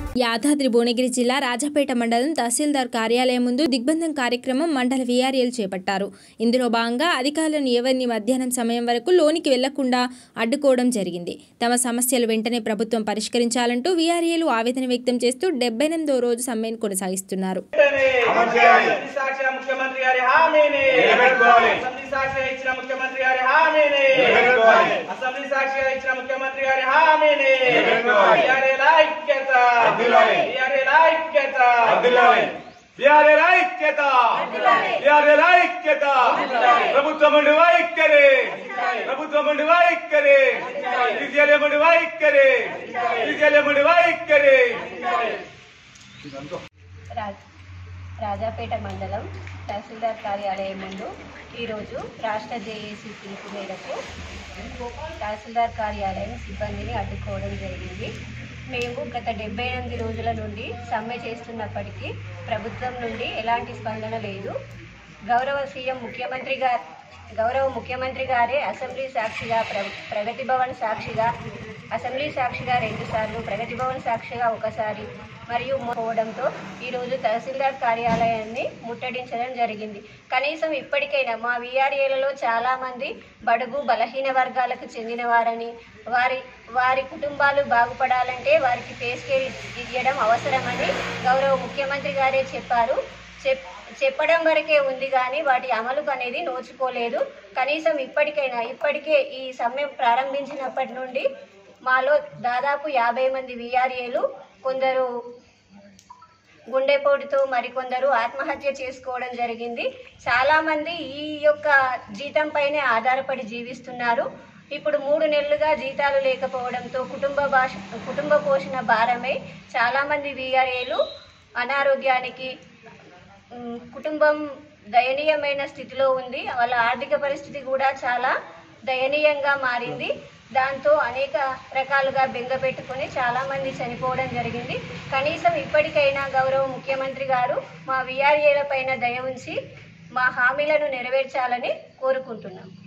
యాదాద్రి భువనగిరి జిల్లా రాజాపేట మండలం తహసీల్దార్ కార్యాలయం ముందు దిగ్బంధం కార్యక్రమం మండల వీఆర్ఏలు చేపట్టారు ఇందులో భాగంగా అధికారులను ఎవరిని మధ్యాహ్నం సమయం వరకు లోనికి వెళ్లకుండా అడ్డుకోవడం జరిగింది తమ సమస్యలు వెంటనే ప్రభుత్వం పరిష్కరించాలంటూ వీఆర్ఏలు ఆవేదన వ్యక్తం చేస్తూ డెబ్బై ఎనిమిదో రోజు సమ్మెను కొనసాగిస్తున్నారు అమలు చేయాలి. అసెంబ్లీ సాక్షిగా ముఖ్యమంత్రి గారి హామీని నిలబెట్టుకోవాలి. అసెంబ్లీ సాక్షిగా ఇచ్చిన ముఖ్యమంత్రి గారి హామీని నిలబెట్టుకోవాలి. అసెంబ్లీ సాక్షిగా ఇచ్చిన ముఖ్యమంత్రి గారి హామీని నిలబెట్టుకోవాలి. వీఆర్ఏల ఐక్యత వర్ధిల్లాలి. వీఆర్ఏల ఐక్యత వర్ధిల్లాలి. బిఆర్ఎల్ ఐక్యత బిఆర్ఎల్ ఐక్యత ప్రభుత్వం ఉండి వైఖరి ప్రభుత్వం ఉండి వైఖరి విజయలయం ఉండి వైఖరి విజయలయం ఉండి వైఖరి రాజ్- రాజాపేట మండలం తహసీల్దార్ కార్యాలయం ముందు ఈరోజు రాష్ట్ర జేఏసీ పిలుపు మేరకు తహసీల్దార్ కార్యాలయం సిబ్బందిని అడ్డుకోవడం జరిగింది మేము గత డెబ్బై ఎనిమిది రోజుల నుండి సమ్మె చేస్తున్నప్పటికీ ప్రభుత్వం నుండి ఎలాంటి స్పందన లేదు గౌరవ సీఎం ముఖ్యమంత్రి గారు గౌరవ ముఖ్యమంత్రి గారే అసెంబ్లీ సాక్షిగా ప్ర ప్రగతి భవన్ సాక్షిగా అసెంబ్లీ సాక్షిగా రెండుసార్లు ప్రగతి భవన్ సాక్షిగా ఒకసారి మరియు పోవడంతో ఈరోజు తహసీల్దార్ కార్యాలయాన్ని ముట్టడించడం జరిగింది కనీసం ఇప్పటికైనా మా వీఆర్ఏలలో చాలామంది బడుగు బలహీన వర్గాలకు చెందిన వారని వారి వారి కుటుంబాలు బాగుపడాలంటే వారికి పే స్కేల్ ఇవ్వడం అవసరమని గౌరవ ముఖ్యమంత్రి గారే చెప్పారు చెప్ చెప్పడం వరకే ఉంది కానీ వాటి అమలుకు అనేది నోచుకోలేదు కనీసం ఇప్పటికైనా ఇప్పటికే ఈ సమ్మె ప్రారంభించినప్పటి నుండి మాలో దాదాపు యాభై మంది విఆర్ఏలు కొందరు గుండెపోటుతో మరికొందరు ఆత్మహత్య చేసుకోవడం జరిగింది చాలామంది ఈ యొక్క జీతం పైనే ఆధారపడి జీవిస్తున్నారు ఇప్పుడు మూడు నెలలుగా జీతాలు లేకపోవడంతో కుటుంబ భాష కుటుంబ పోషణ భారమై చాలామంది వీఆర్ఏలు అనారోగ్యానికి ఉమ్, కుటుంబం దయనీయమైన స్థితిలో ఉంది వాళ్ళ ఆర్థిక పరిస్థితి కూడా చాలా దయనీయంగా మారింది దాంతో అనేక రకాలుగా బెంగ పెట్టుకొని చాలా మంది చనిపోవడం జరిగింది కనీసం ఇప్పటికైనా గౌరవ ముఖ్యమంత్రి గారు మా విఆర్ఏల పైన దయ ఉంచి మా హామీలను నెరవేర్చాలని కోరుకుంటున్నాం